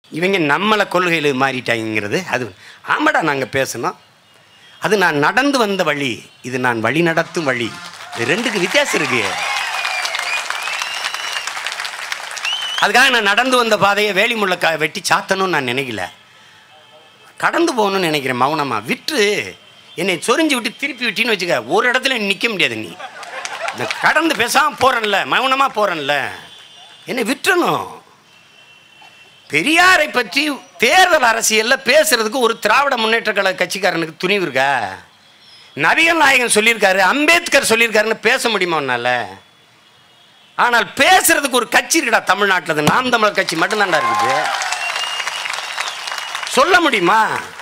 இவங்க நம்மளை கொள்கையில் மாறிட்டாங்கிறது அது ஆமாடா நாங்கள் பேசணும் அது நான் நடந்து வந்த வழி இது நான் வழி நடத்தும் வழி இது ரெண்டுக்கு வித்தியாசம் இருக்கு அதுக்காக நான் நடந்து வந்த பாதையை வேலி முள்ளக்கா வெட்டி சாத்தணும்னு நான் நினைக்கல கடந்து போகணும்னு நினைக்கிறேன் மௌனமா விட்டு என்னை சொரிஞ்சு விட்டு திருப்பி விட்டின்னு வச்சுக்க ஒரு இடத்துல நிற்க முடியாது நீ நான் கடந்து பேசாமல் போகிறேன்ல மௌனமாக போகிறேன்ல என்னை விட்டுறணும் பெரியாரை பற்றி தேர்தல் அரசியலில் பேசுறதுக்கு ஒரு திராவிட முன்னேற்ற கழக கட்சிக்காரனுக்கு துணிவு இருக்கா நபிகள் நாயகன் சொல்லியிருக்காரு அம்பேத்கர் சொல்லியிருக்காருன்னு பேச முடியுமா உன்னால ஆனால் பேசுறதுக்கு ஒரு கட்சி இருக்குடா தமிழ்நாட்டில் அது நாம் தமிழர் கட்சி மட்டும்தான்டா இருக்குது சொல்ல முடியுமா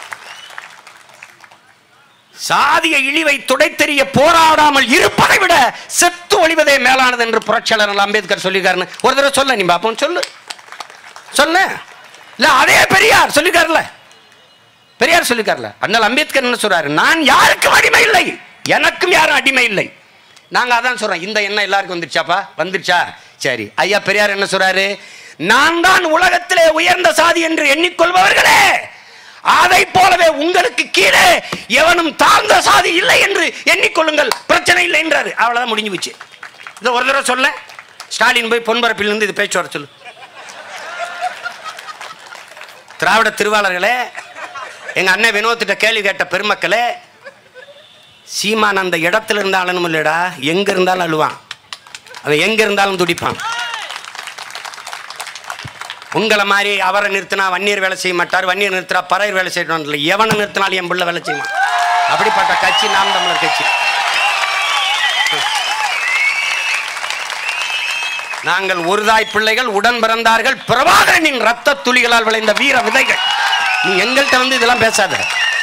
சாதிய இழிவை துடைத்தெறிய போராடாமல் இருப்பதை விட செத்து ஒழிவதே மேலானது என்று புரட்சியாளர் அம்பேத்கர் சொல்லியிருக்காருன்னு ஒரு தடவை சொல்ல நீ பாப்போம் சொல்லு சொல்ல இல்ல அதே பெரியார் சொல்லிருக்காருல்ல பெரியார் சொல்லிருக்காருல்ல அதனால அம்பேத்கர் என்ன சொல்றாரு நான் யாருக்கும் அடிமை இல்லை எனக்கும் யாரும் அடிமை இல்லை நாங்க அதான் சொல்றோம் இந்த எண்ணம் எல்லாருக்கும் வந்துருச்சாப்பா வந்துருச்சா சரி ஐயா பெரியார் என்ன சொல்றாரு நான் தான் உலகத்திலே உயர்ந்த சாதி என்று எண்ணிக்கொள்பவர்களே அதை போலவே உங்களுக்கு கீழே எவனும் தாழ்ந்த சாதி இல்லை என்று எண்ணிக்கொள்ளுங்கள் பிரச்சனை இல்லை என்றாரு அவ்வளவுதான் முடிஞ்சு போச்சு இதை ஒரு தடவை சொல்ல ஸ்டாலின் போய் பொன்பரப்பிலிருந்து இது பேச்சு வர சொல்லு திராவிட திருவாளர்களே எங்க அண்ணன் வினோத்திட்ட கேள்வி கேட்ட பெருமக்களே சீமான் அந்த இடத்துல இருந்தா அழணும் இல்லடா எங்க இருந்தாலும் அழுவான் அவன் எங்க இருந்தாலும் துடிப்பான் உங்களை மாதிரி அவரை நிறுத்தினா வன்னியர் வேலை செய்ய மாட்டார் வன்னியர் நிறுத்தினா பறையர் வேலை செய்யணும் இல்லை எவனை நிறுத்தினாலும் என் பிள்ளை வேலை செய்வான் அப்படிப்பட்ட கட்சி நாம் தமிழர் கட்சி நாங்கள் ஒருதாய் பிள்ளைகள் உடன் பிறந்தார்கள் பிரபாகரனின் ரத்த துளிகளால் விளைந்த வீர விதைகள் நீ எங்கள்கிட்ட வந்து இதெல்லாம் பேசாத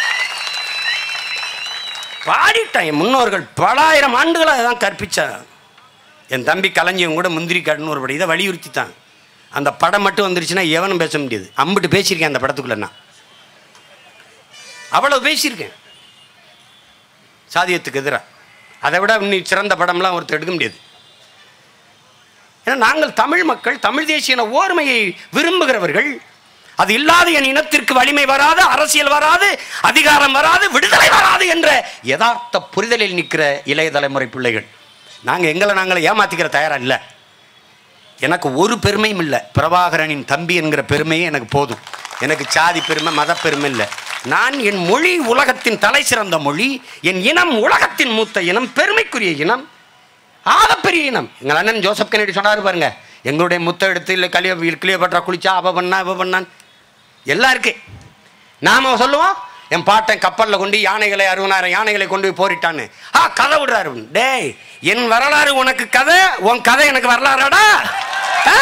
பாடிட்டேன் என் முன்னோர்கள் பலாயிரம் ஆண்டுகளாக தான் கற்பிச்சாங்க என் தம்பி கலைஞன் கூட முந்திரி காடுன்னு ஒரு படம் இதை வலியுறுத்தி தான் அந்த படம் மட்டும் வந்துருச்சுன்னா எவனும் பேச முடியாது அம்பிட்டு பேசியிருக்கேன் அந்த படத்துக்குள்ள நான் அவ்வளவு பேசியிருக்கேன் சாதியத்துக்கு எதிராக அதை விட இன்னும் சிறந்த படம்லாம் ஒருத்தர் எடுக்க முடியாது ஏன்னா நாங்கள் தமிழ் மக்கள் தமிழ் தேசிய ஓர்மையை விரும்புகிறவர்கள் அது இல்லாத என் இனத்திற்கு வலிமை வராது அரசியல் வராது அதிகாரம் வராது விடுதலை வராது என்ற யதார்த்த புரிதலில் நிற்கிற இளைய தலைமுறை பிள்ளைகள் நாங்கள் எங்களை நாங்களை ஏமாத்திக்கிற தயாரா இல்லை எனக்கு ஒரு பெருமையும் இல்லை பிரபாகரனின் தம்பி என்கிற பெருமையே எனக்கு போதும் எனக்கு சாதி பெருமை மத பெருமை இல்லை நான் என் மொழி உலகத்தின் தலை சிறந்த மொழி என் இனம் உலகத்தின் மூத்த இனம் பெருமைக்குரிய இனம் ஆகப்பெரிய இனம் எங்கள் அண்ணன் ஜோசப் கெனடி சொன்னார் பாருங்க எங்களுடைய முத்த எடுத்து இல்லை கலிய கிளியோபட்ரா குளிச்சா அவ பண்ணா அவ பண்ணான் எல்லாம் இருக்கு நாம சொல்லுவோம் என் பாட்டன் கப்பலில் கொண்டு யானைகளை அறுபதாயிரம் யானைகளை கொண்டு போய் போரிட்டான்னு ஆ கதை விடுறாரு டேய் என் வரலாறு உனக்கு கதை உன் கதை எனக்கு வரலாறாடா ஆ?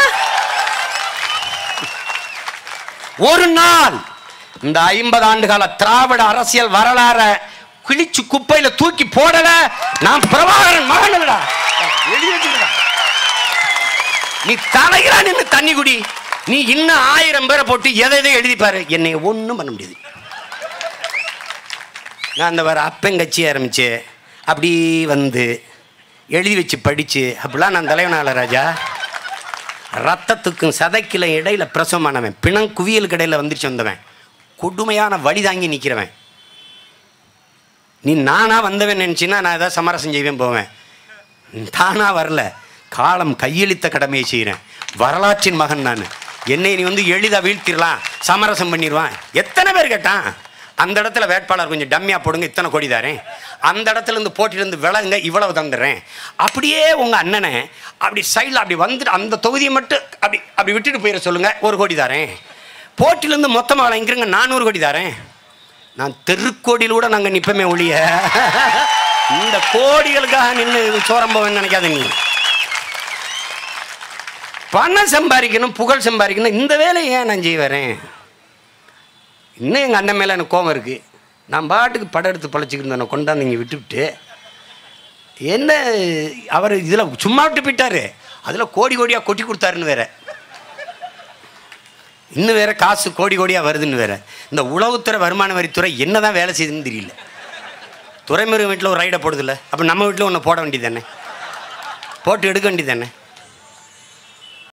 ஒரு நாள் இந்த ஐம்பது ஆண்டு கால திராவிட அரசியல் வரலாற கிழிச்சு குப்பையில தூக்கி போடல நான் பிரபாகரன் மகன் இல்லடா எழுதி வச்சுக்கடா நீ தலைகிறா நின்று தண்ணி குடி நீ இன்னும் ஆயிரம் பேரை போட்டு எதை எதை எழுதிப்பாரு என்னை ஒன்றும் பண்ண முடியாது நான் அந்த வர அப்பங்கட்சி ஆரம்பிச்சு அப்படி வந்து எழுதி வச்சு படிச்சு அப்படிலாம் நான் தலைவனால ராஜா ரத்தத்துக்கும் சதைக்கில இடையில பிரசவமானவன் பிணம் குவியலுக்கு இடையில வந்துருச்சு வந்தவன் கொடுமையான வழி தாங்கி நிற்கிறவன் நீ நானா வந்தவன் நினச்சின்னா நான் ஏதாவது சமரசம் செய்வேன் போவேன் தானா வரல காலம் கையளித்த கடமையை செய்கிறேன் வரலாற்றின் மகன் நான் என்னை நீ வந்து எளிதாக வீழ்த்திடலாம் சமரசம் பண்ணிடுவான் எத்தனை பேர் கேட்டான் அந்த இடத்துல வேட்பாளர் கொஞ்சம் டம்மியாக போடுங்க இத்தனை கோடி தாரேன் அந்த இடத்துல இருந்து போட்டியிலேருந்து விலகுங்க இவ்வளவு தந்துடுறேன் அப்படியே உங்கள் அண்ணனை அப்படி சைடில் அப்படி வந்துட்டு அந்த தொகுதியை மட்டும் அப்படி அப்படி விட்டுட்டு போயிட சொல்லுங்கள் ஒரு கோடி தாரேன் போட்டியிலேருந்து மொத்தமாக வாங்கிக்கிறங்க நானூறு கோடி தாரேன் நான் தெருக்கோடியில் கூட நாங்கள் நிற்பமே ஒழிய இந்த கோடிகளுக்காக நின்று சோரம்பவன் நினைக்காத நீ பணம் சம்பாதிக்கணும் புகழ் சம்பாதிக்கணும் இந்த வேலையை ஏன் நான் செய்வேறேன் இன்னும் எங்கள் அண்ணன் மேலே எனக்கு கோபம் இருக்குது நான் பாட்டுக்கு படம் எடுத்து பழச்சிக்கிட்டு இருந்தேன் கொண்டாந்து இங்கே விட்டுவிட்டு என்ன அவர் இதில் சும்மா விட்டு போயிட்டாரு அதில் கோடி கோடியாக கொட்டி கொடுத்தாருன்னு வேற இன்னும் வேற காசு கோடி கோடியாக வருதுன்னு வேற இந்த உளவுத்துறை வருமான வரித்துறை என்ன தான் வேலை செய்யுதுன்னு தெரியல துறைமுறை வீட்டில் ஒரு ரைடை போடுதில்ல அப்போ நம்ம வீட்டில் ஒன்று போட வேண்டியது தானே போட்டு எடுக்க வேண்டியது தானே